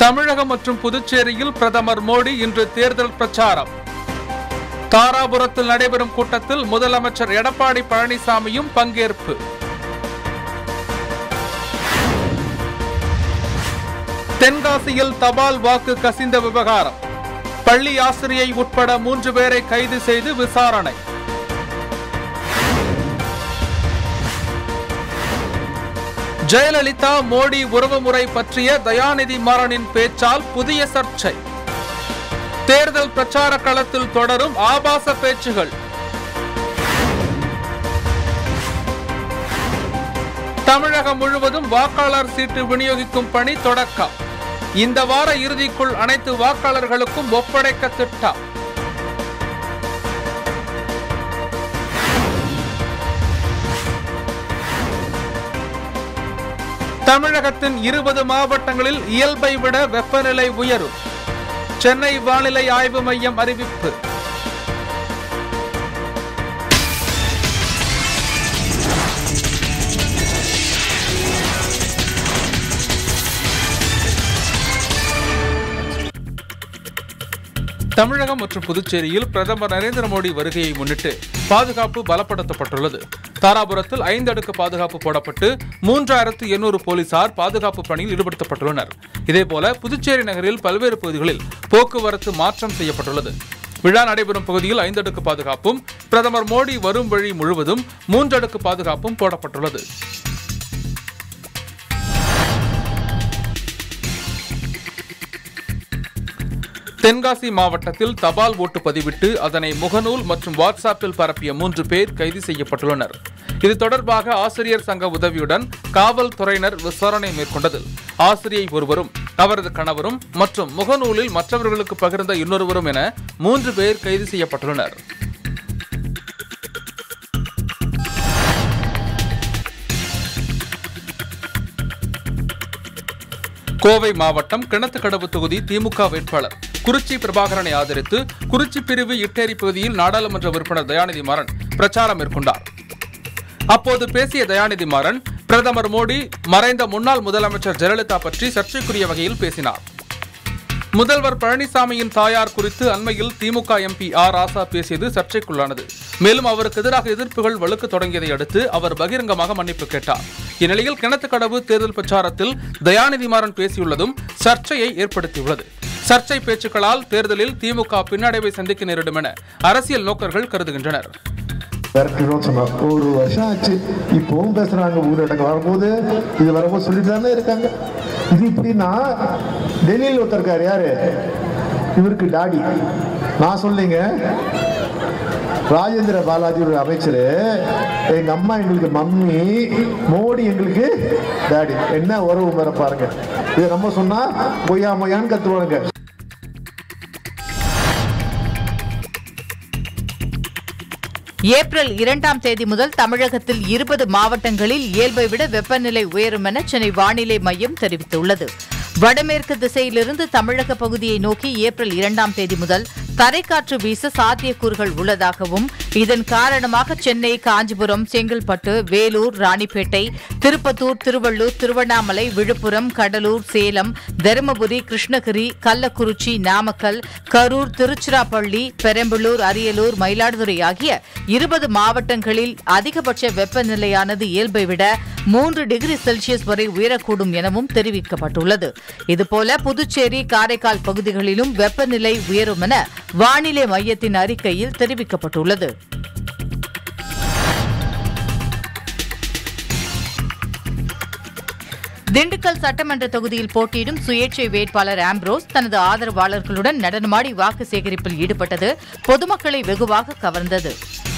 தமிழகம் மற்றும் புதுச்சேரியில் பிரதமர் மோடி இன்று தேர்தல் பிரச்சாரம் தாராபுரத்தில் நடைபெறும் கூட்டத்தில் முதலமைச்சர் எடப்பாடி பழனிசாமியும் பங்கேற்பு தென்காசியில் தபால் வாக்கு கசிந்த விவகாரம் பள்ளி ஆசிரியை உட்பட மூன்று பேரை கைது செய்து விசாரணை ஜெயலலிதா மோடி உறவுமுறை பற்றிய தயாநிதி மாறனின் பேச்சால் புதிய சர்ச்சை தேர்தல் பிரச்சார களத்தில் தொடரும் ஆபாச பேச்சுகள் தமிழகம் முழுவதும் வாக்காளர் சீட்டு விநியோகிக்கும் பணி தொடக்கம் இந்த வார இறுதிக்குள் அனைத்து வாக்காளர்களுக்கும் ஒப்படைக்க திட்டம் தமிழகத்தின் இருபது மாவட்டங்களில் இயல்பை விட வெப்பநிலை உயரும் சென்னை வானிலை ஆய்வு மையம் அறிவிப்பு தமிழகம் மற்றும் புதுச்சேரியில் பிரதமர் நரேந்திர மோடி வருகையை முன்னிட்டு பாதுகாப்பு பலப்படுத்தப்பட்டுள்ளது தாராபுரத்தில் ஐந்து அடுக்கு பாதுகாப்பு போடப்பட்டு மூன்றாயிரத்து எண்ணூறு போலீசார் பாதுகாப்பு பணியில் ஈடுபடுத்தப்பட்டுள்ளனர் இதேபோல புதுச்சேரி நகரில் பல்வேறு பகுதிகளில் போக்குவரத்து மாற்றம் செய்யப்பட்டுள்ளது விழா நடைபெறும் பகுதியில் ஐந்து அடுக்கு பாதுகாப்பும் பிரதமர் மோடி வரும் வழி முழுவதும் மூன்று அடுக்கு பாதுகாப்பும் போடப்பட்டுள்ளது தென்காசி மாவட்டத்தில் தபால் ஓட்டு பதிவிட்டு அதனை முகநூல் மற்றும் வாட்ஸ்அப்பில் பரப்பிய மூன்று பேர் கைது செய்யப்பட்டுள்ளனர் இது தொடர்பாக ஆசிரியர் சங்க உதவியுடன் காவல்துறையினர் விசாரணை மேற்கொண்டதில் ஆசிரியை ஒருவரும் அவரது கணவரும் மற்றும் முகநூலில் மற்றவர்களுக்கு பகிர்ந்த இன்னொருவரும் என மூன்று பேர் கைது செய்யப்பட்டுள்ளனர் கோவை மாவட்டம் கிணத்துக்கடவு தொகுதி திமுக வேட்பாளர் குறிச்சி பிரபாகரனை ஆதரித்து குறிச்சி பிரிவு இட்டேரி பகுதியில் நாடாளுமன்ற உறுப்பினர் தயாநிதி மாறன் பிரச்சாரம் மேற்கொண்டார் அப்போது பேசிய தயாநிதி மாறன் பிரதமர் மோடி மறைந்த முன்னாள் முதலமைச்சர் ஜெயலலிதா பற்றி சர்ச்சைக்குரிய வகையில் பேசினார் முதல்வர் பழனிசாமியின் தாயார் குறித்து அண்மையில் திமுக எம்பி ஆர் ராசா பேசியது சர்ச்சைக்குள்ளானது மேலும் அவருக்கு எதிராக எதிர்ப்புகள் வலுக்க தொடங்கியதை அடுத்து அவர் பகிரங்கமாக மன்னிப்பு கேட்டார் இந்நிலையில் கிணத்துக்கடவு தேர்தல் பிரச்சாரத்தில் தயாநிதி மாறன் பேசியுள்ளதும் சர்ச்சையை ஏற்படுத்தியுள்ளது சர்ச்சை பேச்சுக்களால் தேர்தலில் திமுக பின்னடைவை சந்திக்க நேரிடும் என அரசியல் நோக்கர்கள் கருதுகின்றனர் விரட்டிடுவோம் சொன்னோம் ஒரு வருஷம் ஆச்சு இப்பவும் பேசுறாங்க ஊரடங்கு வரும்போது இது வரும்போது சொல்லிட்டு தானே இருக்காங்க இது இப்படின்னா டெல்லியில் ஒருத்தர் இருக்காரு யாரு இவருக்கு டாடி நான் சொல்லிங்க ராஜேந்திர பாலாஜி ஒரு அமைச்சர் எங்க அம்மா எங்களுக்கு மம்மி மோடி எங்களுக்கு டாடி என்ன உறவு முறை பாருங்க இதை நம்ம சொன்னா பொய்யா மொய்யான்னு கத்துவானுங்க ஏப்ரல் இரண்டாம் தேதி முதல் தமிழகத்தில் இருபது மாவட்டங்களில் இயல்பை விட வெப்பநிலை உயரும் என சென்னை வானிலை மையம் தெரிவித்துள்ளது வடமேற்கு திசையிலிருந்து தமிழக பகுதியை நோக்கி ஏப்ரல் இரண்டாம் தேதி முதல் தரைக்காற்று வீச சாத்தியக்கூறுகள் உள்ளதாகவும் இதன் காரணமாக சென்னை காஞ்சிபுரம் செங்கல்பட்டு வேலூர் ராணிப்பேட்டை திருப்பத்தூர் திருவள்ளூர் திருவண்ணாமலை விழுப்புரம் கடலூர் சேலம் தருமபுரி கிருஷ்ணகிரி கள்ளக்குறிச்சி நாமக்கல் கரூர் திருச்சிராப்பள்ளி பெரம்பலூர் அரியலூர் மயிலாடுதுறை ஆகிய இருபது மாவட்டங்களில் அதிகபட்ச வெப்பநிலையானது இயல்பை விட மூன்று டிகிரி செல்சியஸ் வரை உயரக்கூடும் எனவும் தெரிவிக்கப்பட்டுள்ளது இதுபோல புதுச்சேரி காரைக்கால் பகுதிகளிலும் வெப்பநிலை உயரும் என வானிலை மையத்தின் அறிக்கையில் தெரிவிக்கப்பட்டுள்ளது திண்டுக்கல் சட்டமன்ற தொகுதியில் போட்டியிடும் சுயேட்சை வேட்பாளர் ஆம்ப்ரோஸ் தனது ஆதரவாளர்களுடன் நடனமாடி வாக்கு சேகரிப்பில் ஈடுபட்டது பொதுமக்களை வெகுவாக கவர்ந்தது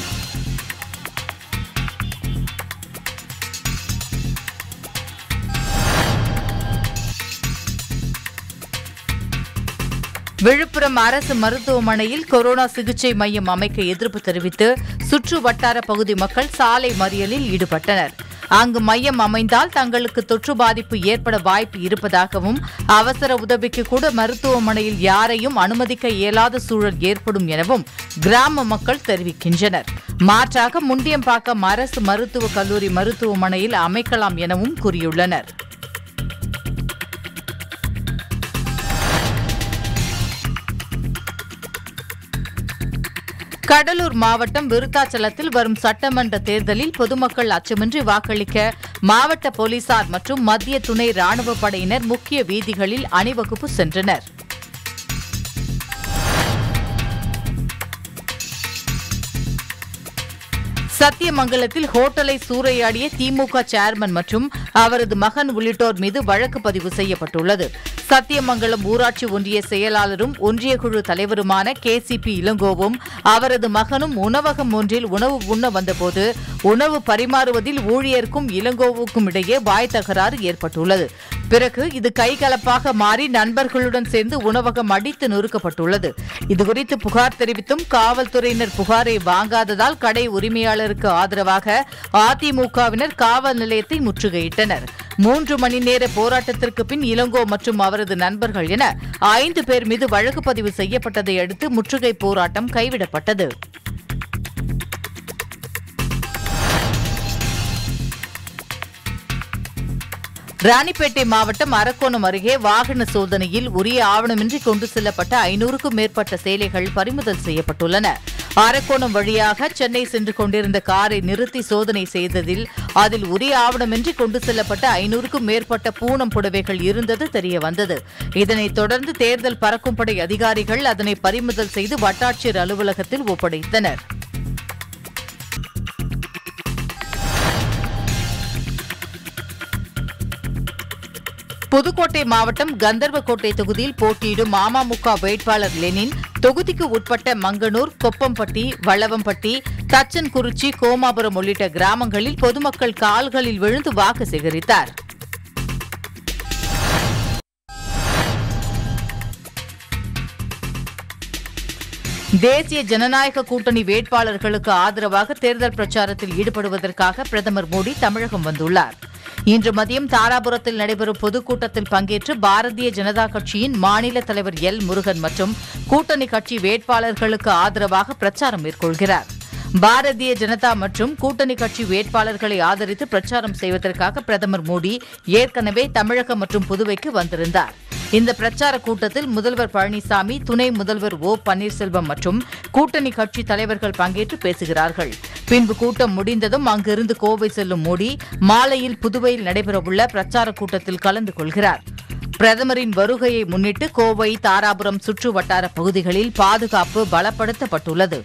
விழுப்புரம் அரசு மருத்துவமனையில் கொரோனா சிகிச்சை மையம் அமைக்க எதிர்ப்பு தெரிவித்து சுற்று வட்டார பகுதி மக்கள் சாலை மறியலில் ஈடுபட்டனர் அங்கு மையம் அமைந்தால் தங்களுக்கு தொற்று பாதிப்பு ஏற்பட வாய்ப்பு இருப்பதாகவும் அவசர உதவிக்கு கூட மருத்துவமனையில் யாரையும் அனுமதிக்க இயலாத சூழல் ஏற்படும் எனவும் கிராம மக்கள் தெரிவிக்கின்றனர் மாற்றாக முண்டியம்பாக்கம் அரசு மருத்துவக் கல்லூரி மருத்துவமனையில் அமைக்கலாம் எனவும் கூறியுள்ளனர் கடலூர் மாவட்டம் விருத்தாச்சலத்தில் வரும் சட்டமன்ற தேர்தலில் பொதுமக்கள் அச்சமின்றி வாக்களிக்க மாவட்ட போலீசார் மற்றும் மத்திய துணை ராணுவ படையினர் முக்கிய வீதிகளில் அணிவகுப்பு சென்றனர் சத்தியமங்கலத்தில் ஹோட்டலை சூறையாடிய திமுக சேர்மன் மற்றும் அவரது மகன் உள்ளிட்டோர் மீது வழக்கு பதிவு செய்யப்பட்டுள்ளது சத்தியமங்கலம் ஊராட்சி ஒன்றிய செயலாளரும் ஒன்றிய குழு தலைவருமான கே சி பி இளங்கோவும் அவரது மகனும் உணவகம் ஒன்றில் உணவு உண்ண வந்தபோது உணவு பரிமாறுவதில் ஊழியருக்கும் இளங்கோவுக்கும் இடையே வாய் தகராறு ஏற்பட்டுள்ளது பிறகு இது கைகலப்பாக மாறி நண்பர்களுடன் சேர்ந்து உணவகம் அடித்து நொறுக்கப்பட்டுள்ளது இதுகுறித்து புகார் தெரிவித்தும் காவல்துறையினர் புகாரை வாங்காததால் கடை உரிமையாளருக்கு ஆதரவாக அதிமுகவினர் காவல் நிலையத்தை முற்றுகையிட்டனர் மூன்று மணி நேர போராட்டத்திற்கு பின் இளங்கோ மற்றும் அவரது நண்பர்கள் என ஐந்து பேர் மீது வழக்கு பதிவு செய்யப்பட்டதை அடுத்து முற்றுகை போராட்டம் கைவிடப்பட்டது ராணிப்பேட்டை மாவட்டம் அரக்கோணம் அருகே வாகன சோதனையில் உரிய ஆவணமின்றி கொண்டு செல்லப்பட்ட ஐநூறுக்கும் மேற்பட்ட சேலைகள் பறிமுதல் செய்யப்பட்டுள்ளன அரக்கோணம் வழியாக சென்னை சென்று கொண்டிருந்த காரை நிறுத்தி சோதனை செய்ததில் அதில் உரிய ஆவணமின்றி கொண்டு செல்லப்பட்ட ஐநூறுக்கும் மேற்பட்ட பூனம் புடவைகள் இருந்தது தெரிய வந்தது இதனைத் தொடர்ந்து தேர்தல் பறக்கும் படை அதிகாரிகள் அதனை பறிமுதல் செய்து வட்டாட்சியர் அலுவலகத்தில் ஒப்படைத்தனர் புதுக்கோட்டை மாவட்டம் கந்தர்வக்கோட்டை தொகுதியில் போட்டியிடும் அமமுக வேட்பாளர் லெனின் தொகுதிக்கு உட்பட்ட மங்கனூர் கொப்பம்பட்டி வளவம்பட்டி தச்சன்குறிச்சி கோமாபுரம் உள்ளிட்ட கிராமங்களில் பொதுமக்கள் கால்களில் விழுந்து வாக்கு சேகரித்தார் தேசிய ஜனநாயக கூட்டணி வேட்பாளர்களுக்கு ஆதரவாக தேர்தல் பிரச்சாரத்தில் ஈடுபடுவதற்காக பிரதமர் மோடி தமிழகம் வந்துள்ளார் இன்று மதியம் தாராபுரத்தில் நடைபெறும் பொதுக்கூட்டத்தில் பங்கேற்று பாரதிய ஜனதா கட்சியின் மாநில தலைவர் எல் முருகன் மற்றும் கூட்டணி கட்சி வேட்பாளர்களுக்கு ஆதரவாக பிரச்சாரம் மேற்கொள்கிறார் பாரதிய ஜனதா மற்றும் கூட்டணி கட்சி வேட்பாளர்களை ஆதரித்து பிரச்சாரம் செய்வதற்காக பிரதமர் மோடி ஏற்கனவே தமிழகம் மற்றும் புதுவைக்கு வந்திருந்தார் இந்த பிரச்சார கூட்டத்தில் முதல்வர் பழனிசாமி துணை முதல்வர் ஓ பன்னீர்செல்வம் மற்றும் கூட்டணி கட்சி தலைவர்கள் பங்கேற்று பேசுகிறார்கள் பின்பு கூட்டம் முடிந்ததும் அங்கிருந்து கோவை செல்லும் மோடி மாலையில் புதுவையில் நடைபெறவுள்ள பிரச்சார கூட்டத்தில் கலந்து கொள்கிறார் பிரதமரின் வருகையை முன்னிட்டு கோவை தாராபுரம் சுற்று வட்டார பகுதிகளில் பாதுகாப்பு பலப்படுத்தப்பட்டுள்ளது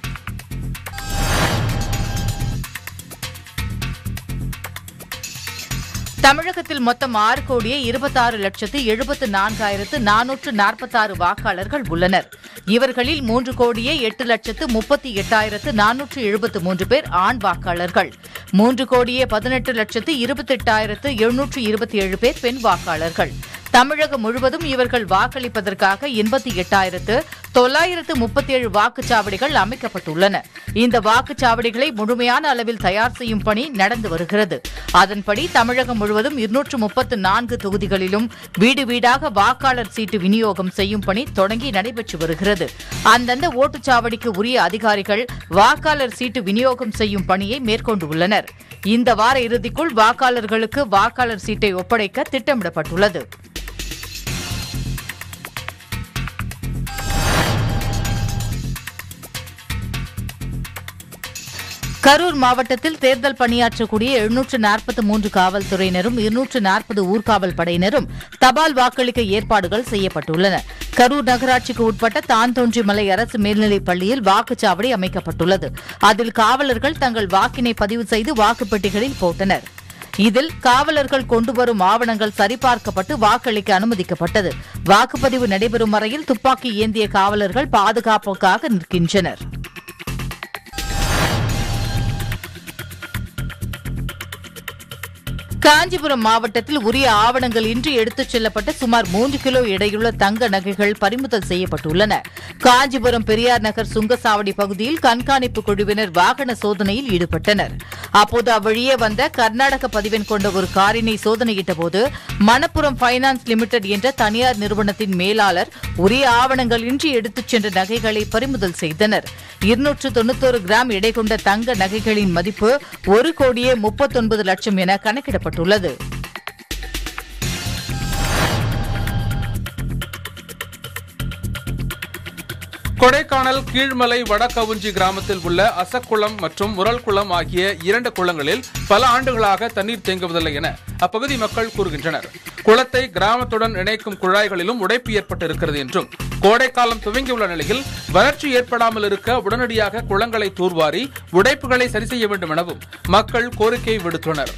தமிழகத்தில் மொத்தம் ஆறு கோடியே இருபத்தாறு லட்சத்து எழுபத்து நான்காயிரத்து நானூற்று நாற்பத்தாறு வாக்காளர்கள் உள்ளனர் இவர்களில் மூன்று கோடியே எட்டு லட்சத்து முப்பத்தி எட்டாயிரத்து நானூற்று எழுபத்து மூன்று பேர் ஆண் வாக்காளர்கள் மூன்று கோடியே பதினெட்டு லட்சத்து இருபத்தெட்டாயிரத்து எழுநூற்று இருபத்தி ஏழு பேர் பெண் வாக்காளர்கள் தமிழகம் முழுவதும் இவர்கள் வாக்களிப்பதற்காக எண்பத்தி எட்டாயிரத்து தொள்ளாயிரத்து முப்பத்தி ஏழு வாக்குச்சாவடிகள் அமைக்கப்பட்டுள்ளன இந்த வாக்குச்சாவடிகளை முழுமையான அளவில் தயார் செய்யும் பணி நடந்து வருகிறது அதன்படி தமிழகம் முழுவதும் இருநூற்று முப்பத்து நான்கு தொகுதிகளிலும் வீடு வீடாக வாக்காளர் சீட்டு விநியோகம் செய்யும் பணி தொடங்கி நடைபெற்று வருகிறது அந்தந்த ஓட்டுச்சாவடிக்கு உரிய அதிகாரிகள் வாக்காளர் சீட்டு விநியோகம் செய்யும் பணியை மேற்கொண்டுள்ளனர் இந்த வார இறுதிக்குள் வாக்காளர்களுக்கு வாக்காளர் சீட்டை ஒப்படைக்க திட்டமிடப்பட்டுள்ளது கரூர் மாவட்டத்தில் தேர்தல் பணியாற்றக்கூடிய எழுநூற்று நாற்பத்தி மூன்று காவல்துறையினரும் இருநூற்று நாற்பது ஊர்காவல் படையினரும் தபால் வாக்களிக்க ஏற்பாடுகள் செய்யப்பட்டுள்ளன கரூர் நகராட்சிக்கு உட்பட்ட தான்தோன்றிமலை அரசு மேல்நிலைப் பள்ளியில் வாக்குச்சாவடி அமைக்கப்பட்டுள்ளது அதில் காவலர்கள் தங்கள் வாக்கினை பதிவு செய்து வாக்குப்பெட்டிகளில் போட்டனர் இதில் காவலர்கள் கொண்டு வரும் ஆவணங்கள் சரிபார்க்கப்பட்டு வாக்களிக்க அனுமதிக்கப்பட்டது வாக்குப்பதிவு நடைபெறும் வரையில் துப்பாக்கி ஏந்திய காவலர்கள் பாதுகாப்புக்காக நிற்கின்றனர் காஞ்சிபுரம் மாவட்டத்தில் உரிய ஆவணங்கள் இன்றி எடுத்துச் செல்லப்பட்ட சுமார் மூன்று கிலோ எடையுள்ள தங்க நகைகள் பறிமுதல் செய்யப்பட்டுள்ளன காஞ்சிபுரம் பெரியார் நகர் சுங்கசாவடி பகுதியில் கண்காணிப்பு குழுவினர் வாகன சோதனையில் ஈடுபட்டனர் அப்போது அவ்வழியே வந்த கர்நாடக பதிவெண் கொண்ட ஒரு காரினை சோதனையிட்ட போது மணப்புரம் பைனான்ஸ் லிமிடெட் என்ற தனியார் நிறுவனத்தின் மேலாளர் உரிய ஆவணங்கள் இன்றி எடுத்துச் சென்ற நகைகளை பறிமுதல் செய்தனர் இருநூற்று தொண்ணூத்தோரு கிராம் எடை கொண்ட தங்க நகைகளின் மதிப்பு ஒரு கோடியே முப்பத்தொன்பது லட்சம் என கணக்கிடப்பட்டுள்ளது கொடைக்கானல் கீழ்மலை வடகவுஞ்சி கிராமத்தில் உள்ள அசக்குளம் மற்றும் முரல்குளம் ஆகிய இரண்டு குளங்களில் பல ஆண்டுகளாக தண்ணீர் தேங்குவதில்லை என அப்பகுதி மக்கள் கூறுகின்றனர் குளத்தை கிராமத்துடன் இணைக்கும் குழாய்களிலும் உடைப்பு ஏற்பட்டு இருக்கிறது என்றும் கோடைக்காலம் துவங்கியுள்ள நிலையில் வறட்சி ஏற்படாமல் இருக்க உடனடியாக குளங்களை தூர்வாரி உடைப்புகளை சரி செய்ய வேண்டும் எனவும் மக்கள் கோரிக்கை விடுத்துள்ளனர்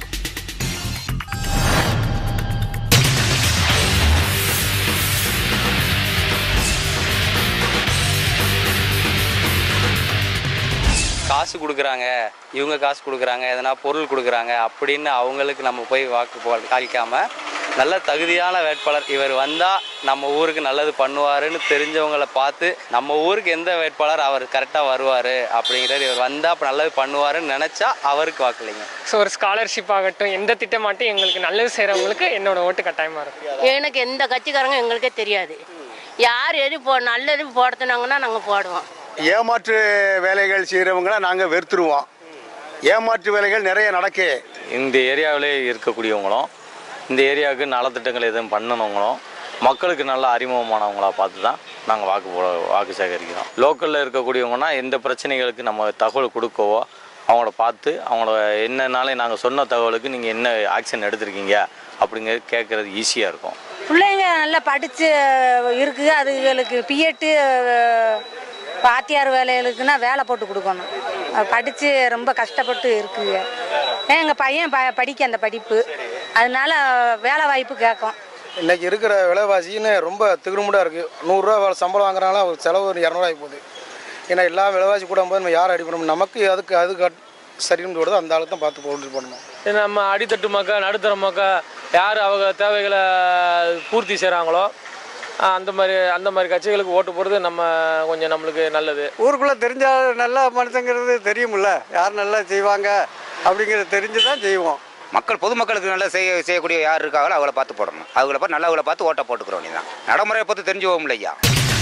காசு கொடுக்குறாங்க இவங்க காசு கொடுக்குறாங்க எதனா பொருள் கொடுக்குறாங்க அப்படின்னு அவங்களுக்கு நம்ம போய் வாக்கு போ- காமிக்காம நல்ல தகுதியான வேட்பாளர் இவர் வந்தால் நம்ம ஊருக்கு நல்லது பண்ணுவாருன்னு தெரிஞ்சவங்கள பார்த்து நம்ம ஊருக்கு எந்த வேட்பாளர் அவர் கரெக்டாக வருவார் அப்படிங்கிறது இவர் வந்தால் அப்போ நல்லது பண்ணுவாருன்னு நினச்சா அவருக்கு வாக்களிங்க ஸோ ஒரு ஸ்காலர்ஷிப் ஆகட்டும் எந்த திட்டமாட்டும் எங்களுக்கு நல்லது செய்கிறவங்களுக்கு என்னோட ஓட்டு கட்டாயமாக இருக்கும் எனக்கு எந்த கட்சிக்காரங்க எங்களுக்கே தெரியாது யார் எது போ நல்லது போடுத்துனாங்கன்னா நாங்கள் போடுவோம் ஏமாற்று வேலைகள் செய்கிறவங்கள நாங்கள் வெறுத்துருவோம் ஏமாற்று வேலைகள் நிறைய நடக்கு இந்த ஏரியாவிலே இருக்கக்கூடியவங்களும் இந்த ஏரியாவுக்கு நலத்திட்டங்கள் எதுவும் பண்ணணுங்களும் மக்களுக்கு நல்ல அறிமுகமானவங்களா பார்த்து தான் நாங்கள் வாக்கு போட வாக்கு சேகரிக்கிறோம் லோக்கலில் இருக்கக்கூடியவங்கன்னா எந்த பிரச்சனைகளுக்கு நம்ம தகவல் கொடுக்கவோ அவங்கள பார்த்து அவங்கள என்னன்னாலும் நாங்கள் சொன்ன தகவலுக்கு நீங்கள் என்ன ஆக்ஷன் எடுத்திருக்கீங்க அப்படிங்கிறது கேட்குறது ஈஸியாக இருக்கும் பிள்ளைங்க நல்லா படித்து இருக்குது அதுகளுக்கு பிஎட்டு பாத்தியார் வேலைகளுக்குன்னா வேலை போட்டு கொடுக்கணும் படித்து ரொம்ப கஷ்டப்பட்டு இருக்குங்க எங்கள் பையன் ப படிக்க அந்த படிப்பு அதனால வேலை வாய்ப்பு கேட்கும் இன்னைக்கு இருக்கிற விலைவாசின்னு ரொம்ப திகுமுடாக இருக்குது நூறுரூவா சம்பளம் வாங்குறாங்களா அவர் செலவு ஒரு இரநூறுவாய்க்கு போகுது ஏன்னா எல்லா விலைவாசி கூட போது நம்ம யார் அடி பண்ணணும் நமக்கு அதுக்கு அது கட் சரின்னு போடுதோ அந்த ஆளுக்கு தான் பார்த்து போட்டு பண்ணணும் நம்ம அடித்தட்டு மக்கள் நடுத்தர மக்கள் யார் அவங்க தேவைகளை பூர்த்தி செய்கிறாங்களோ அந்த மாதிரி அந்த மாதிரி கட்சிகளுக்கு ஓட்டு போடுறது நம்ம கொஞ்சம் நம்மளுக்கு நல்லது ஊருக்குள்ளே தெரிஞ்ச நல்ல மனுஷங்கிறது தெரியுமில்ல யார் நல்லா செய்வாங்க அப்படிங்கிறது தெரிஞ்சு தான் செய்வோம் மக்கள் பொதுமக்களுக்கு நல்லா செய்ய செய்யக்கூடிய யார் இருக்காங்களோ அவங்கள பார்த்து போடணும் அவங்கள பார்த்து நல்லவங்கள பார்த்து ஓட்டை போட்டுக்கிறோம் தான் நடைமுறையை பார்த்து தெரிஞ்சு போகும் இல்லையா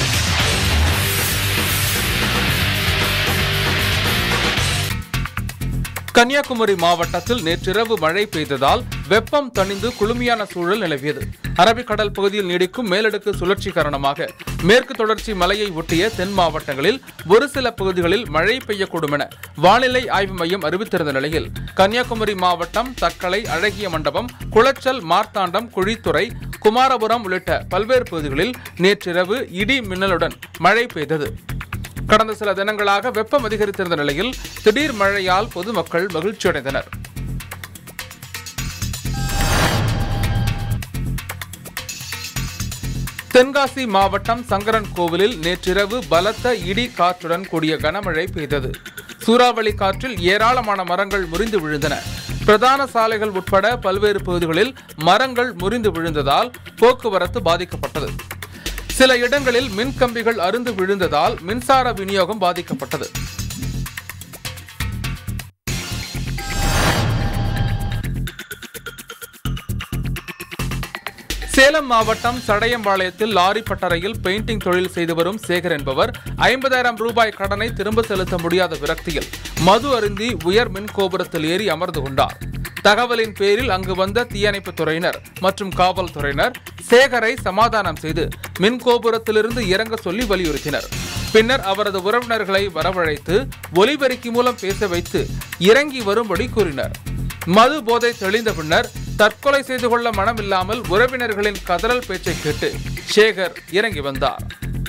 கன்னியாகுமரி மாவட்டத்தில் நேற்றிரவு மழை பெய்ததால் வெப்பம் தணிந்து குளுமையான சூழல் நிலவியது அரபிக்கடல் பகுதியில் நீடிக்கும் மேலடுக்கு சுழற்சி காரணமாக மேற்கு தொடர்ச்சி மலையை ஒட்டிய தென் மாவட்டங்களில் ஒரு சில பகுதிகளில் மழை பெய்யக்கூடும் என வானிலை ஆய்வு மையம் அறிவித்திருந்த நிலையில் கன்னியாகுமரி மாவட்டம் தக்கலை அழகிய மண்டபம் குளச்சல் மார்த்தாண்டம் குழித்துறை குமாரபுரம் உள்ளிட்ட பல்வேறு பகுதிகளில் நேற்றிரவு இடி மின்னலுடன் மழை பெய்தது கடந்த சில தினங்களாக வெப்பம் அதிகரித்திருந்த நிலையில் திடீர் மழையால் பொதுமக்கள் மகிழ்ச்சியடைந்தனர் தென்காசி மாவட்டம் சங்கரன் கோவிலில் நேற்றிரவு பலத்த இடி காற்றுடன் கூடிய கனமழை பெய்தது சூறாவளி காற்றில் ஏராளமான மரங்கள் முறிந்து விழுந்தன பிரதான சாலைகள் உட்பட பல்வேறு பகுதிகளில் மரங்கள் முறிந்து விழுந்ததால் போக்குவரத்து பாதிக்கப்பட்டது சில இடங்களில் மின் கம்பிகள் அருந்து விழுந்ததால் மின்சார விநியோகம் பாதிக்கப்பட்டது சேலம் மாவட்டம் சடையம்பாளையத்தில் லாரி பட்டறையில் பெயிண்டிங் தொழில் செய்து வரும் சேகர் என்பவர் ஐம்பதாயிரம் ரூபாய் கடனை திரும்ப செலுத்த முடியாத விரக்தியில் மது அருந்தி உயர் மின் கோபுரத்தில் ஏறி அமர்ந்து கொண்டார் தகவலின் பேரில் அங்கு வந்த தீயணைப்புத் துறையினர் மற்றும் காவல்துறையினர் சேகரை சமாதானம் செய்து மின் கோபுரத்திலிருந்து இறங்க சொல்லி வலியுறுத்தினர் பின்னர் அவரது உறவினர்களை வரவழைத்து ஒலிபெருக்கி மூலம் பேச வைத்து இறங்கி வரும்படி கூறினர் மது போதை தெளிந்த பின்னர் தற்கொலை செய்து கொள்ள மனமில்லாமல் உறவினர்களின் கதறல் பேச்சை கேட்டு சேகர் இறங்கி வந்தார்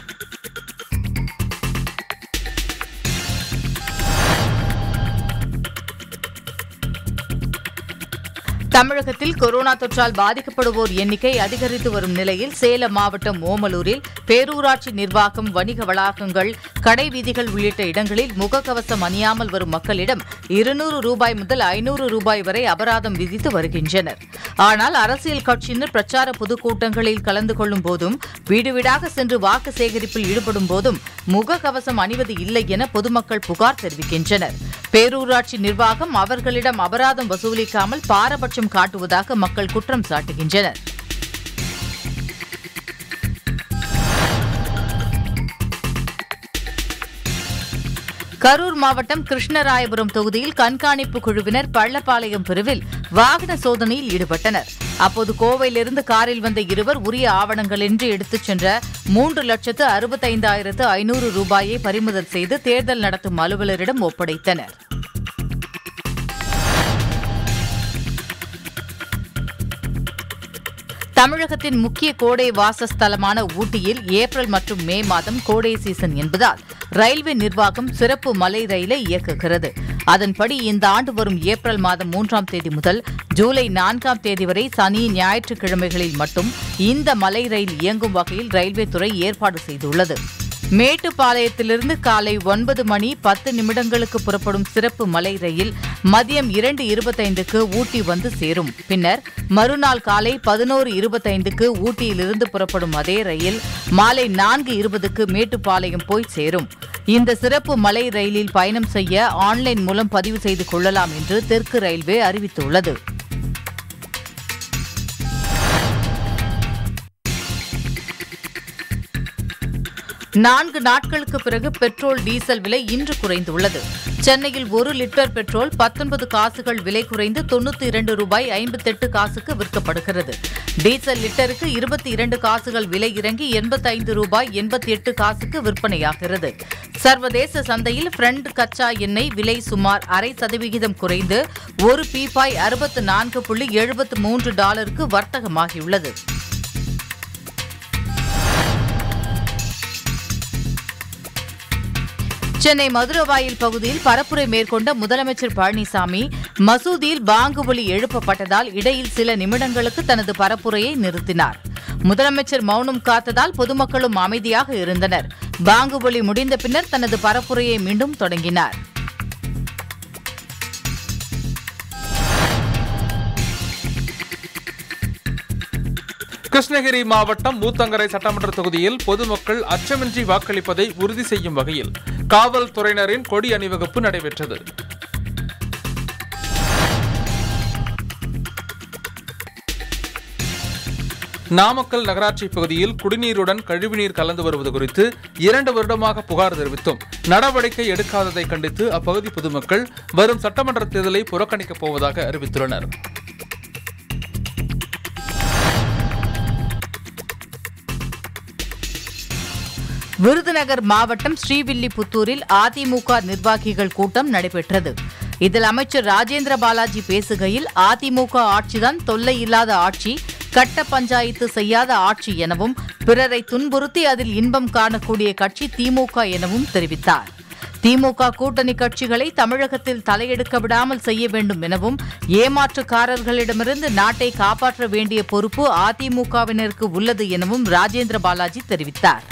தமிழகத்தில் கொரோனா தொற்றால் பாதிக்கப்படுவோர் எண்ணிக்கை அதிகரித்து வரும் நிலையில் சேலம் மாவட்டம் ஓமலூரில் பேரூராட்சி நிர்வாகம் வணிக வளாகங்கள் கடை வீதிகள் உள்ளிட்ட இடங்களில் முகக்கவசம் அணியாமல் வரும் மக்களிடம் இருநூறு ரூபாய் முதல் ஐநூறு ரூபாய் வரை அபராதம் விதித்து வருகின்றனர் ஆனால் அரசியல் கட்சியினர் பிரச்சார பொதுக்கூட்டங்களில் கலந்து கொள்ளும் போதும் வீடு வீடாக சென்று வாக்கு சேகரிப்பில் ஈடுபடும் போதும் முகக்கவசம் அணிவது இல்லை என பொதுமக்கள் புகார் தெரிவிக்கின்றனர் பேரூராட்சி நிர்வாகம் அவர்களிடம் அபராதம் வசூலிக்காமல் பாரபட்சம் காட்டுவதாக மக்கள் குற்றம் சாட்டுகின்றனர் கரூர் மாவட்டம் கிருஷ்ணராயபுரம் தொகுதியில் கண்காணிப்பு குழுவினர் பள்ளப்பாளையம் பிரிவில் வாகன சோதனையில் ஈடுபட்டனர் அப்போது கோவையிலிருந்து காரில் வந்த இருவர் உரிய ஆவணங்களின்றி எடுத்துச் சென்ற மூன்று லட்சத்து அறுபத்தைந்தாயிரத்து ஐநூறு ரூபாயை பறிமுதல் செய்து தேர்தல் நடத்தும் அலுவலரிடம் ஒப்படைத்தனர் தமிழகத்தின் முக்கிய கோடை வாசஸ்தலமான ஊட்டியில் ஏப்ரல் மற்றும் மே மாதம் கோடை சீசன் என்பதால் ரயில்வே நிர்வாகம் சிறப்பு மலை ரயிலை இயக்குகிறது அதன்படி இந்த ஆண்டு வரும் ஏப்ரல் மாதம் மூன்றாம் தேதி முதல் ஜூலை நான்காம் தேதி வரை சனி ஞாயிற்றுக்கிழமைகளில் மட்டும் இந்த மலை ரயில் இயங்கும் வகையில் ரயில்வே துறை ஏற்பாடு செய்துள்ளது மேட்டுப்பாளையத்திலிருந்து காலை ஒன்பது மணி பத்து நிமிடங்களுக்கு புறப்படும் சிறப்பு மலை ரயில் மதியம் இரண்டு இருபத்தைந்துக்கு ஊட்டி வந்து சேரும் பின்னர் மறுநாள் காலை பதினோரு இருபத்தைந்துக்கு ஊட்டியிலிருந்து புறப்படும் அதே ரயில் மாலை நான்கு இருபதுக்கு மேட்டுப்பாளையம் போய் சேரும் இந்த சிறப்பு மலை ரயிலில் பயணம் செய்ய ஆன்லைன் மூலம் பதிவு செய்து கொள்ளலாம் என்று தெற்கு ரயில்வே அறிவித்துள்ளது நான்கு நாட்களுக்கு பிறகு பெட்ரோல் டீசல் விலை இன்று குறைந்துள்ளது சென்னையில் ஒரு லிட்டர் பெட்ரோல் பத்தொன்பது காசுகள் விலை குறைந்து தொண்ணூத்தி இரண்டு ரூபாய் ஐம்பத்தெட்டு காசுக்கு விற்கப்படுகிறது டீசல் லிட்டருக்கு இருபத்தி இரண்டு காசுகள் விலை இறங்கி எண்பத்தைந்து ரூபாய் எண்பத்தி எட்டு காசுக்கு விற்பனையாகிறது சர்வதேச சந்தையில் ஃப்ரண்ட் கச்சா எண்ணெய் விலை சுமார் அரை சதவிகிதம் குறைந்து ஒரு பீப்பாய் அறுபத்து நான்கு புள்ளி எழுபத்து மூன்று டாலருக்கு வர்த்தகமாகியுள்ளது சென்னை மதுரவாயில் பகுதியில் பரப்புரை மேற்கொண்ட முதலமைச்சர் பழனிசாமி மசூதியில் பாங்கு ஒலி எழுப்பப்பட்டதால் இடையில் சில நிமிடங்களுக்கு தனது பரப்புரையை நிறுத்தினார் முதலமைச்சர் மௌனம் காத்ததால் பொதுமக்களும் அமைதியாக இருந்தனர் பாங்கு ஒலி முடிந்த பின்னர் தனது பரப்புரையை மீண்டும் தொடங்கினார் கிருஷ்ணகிரி மாவட்டம் மூத்தங்கரை சட்டமன்ற தொகுதியில் பொதுமக்கள் அச்சமின்றி வாக்களிப்பதை உறுதி செய்யும் வகையில் காவல்துறையினரின் கொடி அணிவகுப்பு நடைபெற்றது நாமக்கல் நகராட்சி பகுதியில் குடிநீருடன் கழிவுநீர் கலந்து வருவது குறித்து இரண்டு வருடமாக புகார் தெரிவித்தும் நடவடிக்கை எடுக்காததை கண்டித்து அப்பகுதி பொதுமக்கள் வரும் சட்டமன்ற தேர்தலை புறக்கணிக்கப் போவதாக அறிவித்துள்ளனர் விருதுநகர் மாவட்டம் ஸ்ரீவில்லிபுத்தூரில் அதிமுக நிர்வாகிகள் கூட்டம் நடைபெற்றது இதில் அமைச்சர் ராஜேந்திர பாலாஜி பேசுகையில் அதிமுக ஆட்சிதான் தொல்லை இல்லாத ஆட்சி கட்ட பஞ்சாயத்து செய்யாத ஆட்சி எனவும் பிறரை துன்புறுத்தி அதில் இன்பம் காணக்கூடிய கட்சி திமுக எனவும் தெரிவித்தார் திமுக கூட்டணி கட்சிகளை தமிழகத்தில் தலையெடுக்க விடாமல் செய்ய வேண்டும் எனவும் ஏமாற்றுக்காரர்களிடமிருந்து நாட்டை காப்பாற்ற வேண்டிய பொறுப்பு அதிமுகவினருக்கு உள்ளது எனவும் ராஜேந்திர பாலாஜி தெரிவித்தார்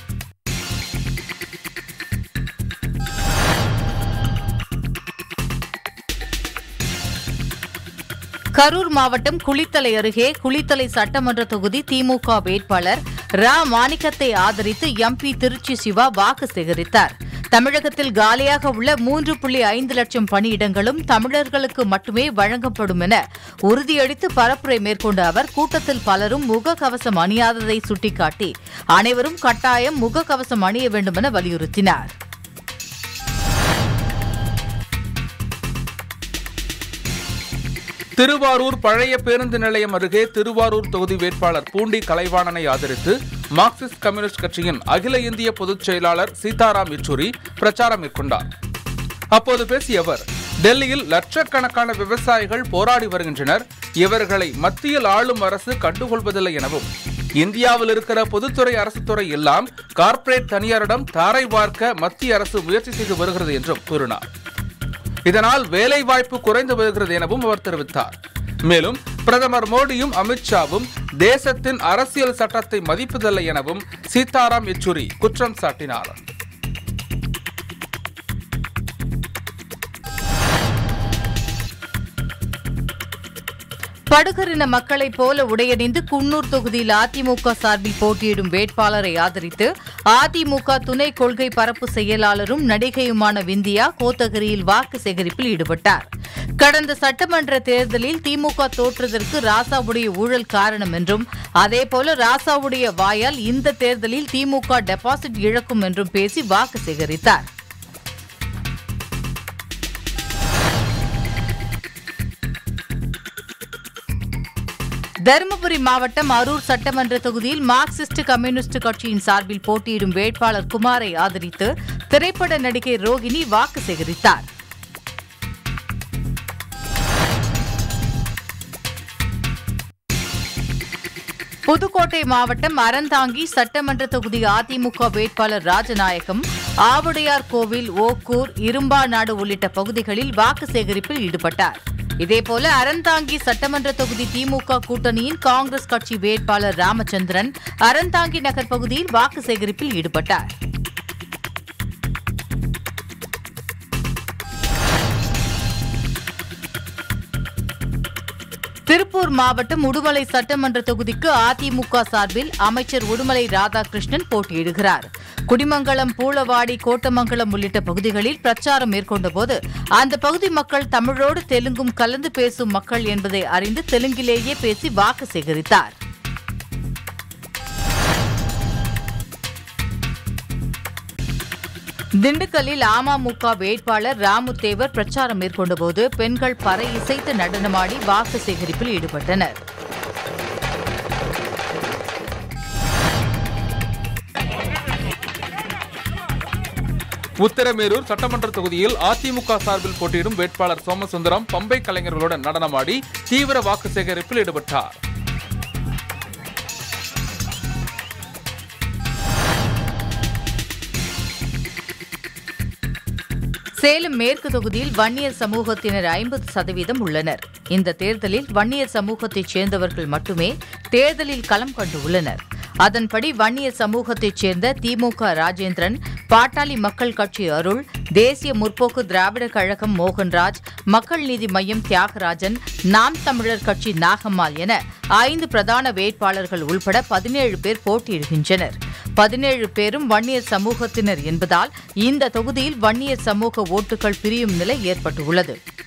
கரூர் மாவட்டம் குளித்தலை அருகே குளித்தலை சட்டமன்ற தொகுதி திமுக வேட்பாளர் ரா மாணிக்கத்தை ஆதரித்து எம்பி திருச்சி சிவா வாக்கு சேகரித்தார் தமிழகத்தில் காலியாக உள்ள மூன்று புள்ளி ஐந்து லட்சம் பணியிடங்களும் தமிழர்களுக்கு மட்டுமே வழங்கப்படும் என உறுதியளித்து பரப்புரை மேற்கொண்ட அவர் கூட்டத்தில் பலரும் முகக்கவசம் அணியாததை சுட்டிக்காட்டி அனைவரும் கட்டாயம் முகக்கவசம் அணிய வேண்டும் என வலியுறுத்தினார் திருவாரூர் பழைய பேருந்து நிலையம் அருகே திருவாரூர் தொகுதி வேட்பாளர் பூண்டி கலைவாணனை ஆதரித்து மார்க்சிஸ்ட் கம்யூனிஸ்ட் கட்சியின் அகில இந்திய பொதுச் செயலாளர் சீதாராம் யெச்சூரி பிரச்சாரம் மேற்கொண்டார் அப்போது பேசிய அவர் டெல்லியில் லட்சக்கணக்கான விவசாயிகள் போராடி வருகின்றனர் இவர்களை மத்தியில் ஆளும் அரசு கண்டுகொள்வதில்லை எனவும் இந்தியாவில் இருக்கிற பொதுத்துறை அரசு துறை எல்லாம் கார்ப்பரேட் தனியாரிடம் தாரை வார்க்க மத்திய அரசு முயற்சி செய்து வருகிறது என்றும் கூறினார் இதனால் வேலை வாய்ப்பு குறைந்து வருகிறது எனவும் அவர் தெரிவித்தார் மேலும் பிரதமர் மோடியும் அமித்ஷாவும் தேசத்தின் அரசியல் சட்டத்தை மதிப்பதில்லை எனவும் சீதாராம் யெச்சூரி குற்றம் சாட்டினார் படுகரின மக்களைப் போல உடையணிந்து குன்னூர் தொகுதியில் அதிமுக சார்பில் போட்டியிடும் வேட்பாளரை ஆதரித்து அதிமுக துணை கொள்கை பரப்பு செயலாளரும் நடிகையுமான விந்தியா கோத்தகிரியில் வாக்கு சேகரிப்பில் ஈடுபட்டார் கடந்த சட்டமன்ற தேர்தலில் திமுக தோற்றதற்கு ராசாவுடைய ஊழல் காரணம் என்றும் அதேபோல ராசாவுடைய வாயால் இந்த தேர்தலில் திமுக டெபாசிட் இழக்கும் என்றும் பேசி வாக்கு சேகரித்தார் தருமபுரி மாவட்டம் அரூர் சட்டமன்ற தொகுதியில் மார்க்சிஸ்ட் கம்யூனிஸ்ட் கட்சியின் சார்பில் போட்டியிடும் வேட்பாளர் குமாரை ஆதரித்து திரைப்பட நடிகை ரோகிணி வாக்கு சேகரித்தார் புதுக்கோட்டை மாவட்டம் அறந்தாங்கி சட்டமன்ற தொகுதி அதிமுக வேட்பாளர் ராஜநாயகம் ஆவுடையார் கோவில் ஓக்கூர் இரும்பாநாடு உள்ளிட்ட பகுதிகளில் வாக்கு சேகரிப்பில் ஈடுபட்டார் இதேபோல அறந்தாங்கி சட்டமன்ற தொகுதி திமுக கூட்டணியின் காங்கிரஸ் கட்சி வேட்பாளர் ராமச்சந்திரன் அறந்தாங்கி நகர் பகுதியில் வாக்கு சேகரிப்பில் ஈடுபட்டார் திருப்பூர் மாவட்டம் உடுமலை சட்டமன்ற தொகுதிக்கு அதிமுக சார்பில் அமைச்சர் உடுமலை ராதாகிருஷ்ணன் போட்டியிடுகிறார் குடிமங்கலம் பூளவாடி கோட்டமங்கலம் உள்ளிட்ட பகுதிகளில் பிரச்சாரம் மேற்கொண்டபோது அந்த பகுதி மக்கள் தமிழோடு தெலுங்கும் கலந்து பேசும் மக்கள் என்பதை அறிந்து தெலுங்கிலேயே பேசி வாக்கு சேகரித்தார் திண்டுக்கல்லில் அமமுக வேட்பாளர் ராமுத்தேவர் பிரச்சாரம் மேற்கொண்டபோது பெண்கள் பறை இசைத்து நடனமாடி வாக்கு சேகரிப்பில் ஈடுபட்டனர் உத்தரமேரூர் சட்டமன்ற தொகுதியில் அதிமுக சார்பில் போட்டியிடும் வேட்பாளர் சோமசுந்தரம் பம்பை கலைஞர்களுடன் நடனமாடி தீவிர வாக்கு சேகரிப்பில் ஈடுபட்டார் சேலம் மேற்கு தொகுதியில் வன்னியர் சமூகத்தினர் ஐம்பது சதவீதம் உள்ளனர் இந்த தேர்தலில் வன்னியர் சமூகத்தைச் சேர்ந்தவர்கள் மட்டுமே தேர்தலில் களம் கண்டுள்ளனர் அதன்படி வன்னியர் சமூகத்தைச் சேர்ந்த திமுக ராஜேந்திரன் பாட்டாளி மக்கள் கட்சி அருள் தேசிய முற்போக்கு திராவிட கழகம் மோகன்ராஜ் மக்கள் நீதி மய்யம் தியாகராஜன் நாம் தமிழர் கட்சி நாகம்மாள் என ஐந்து பிரதான வேட்பாளர்கள் உள்பட பதினேழு பேர் போட்டியிடுகின்றனர் பதினேழு பேரும் வன்னியர் சமூகத்தினர் என்பதால் இந்த தொகுதியில் வன்னியர் சமூக ஓட்டுகள் பிரியும் நிலை ஏற்பட்டுள்ளது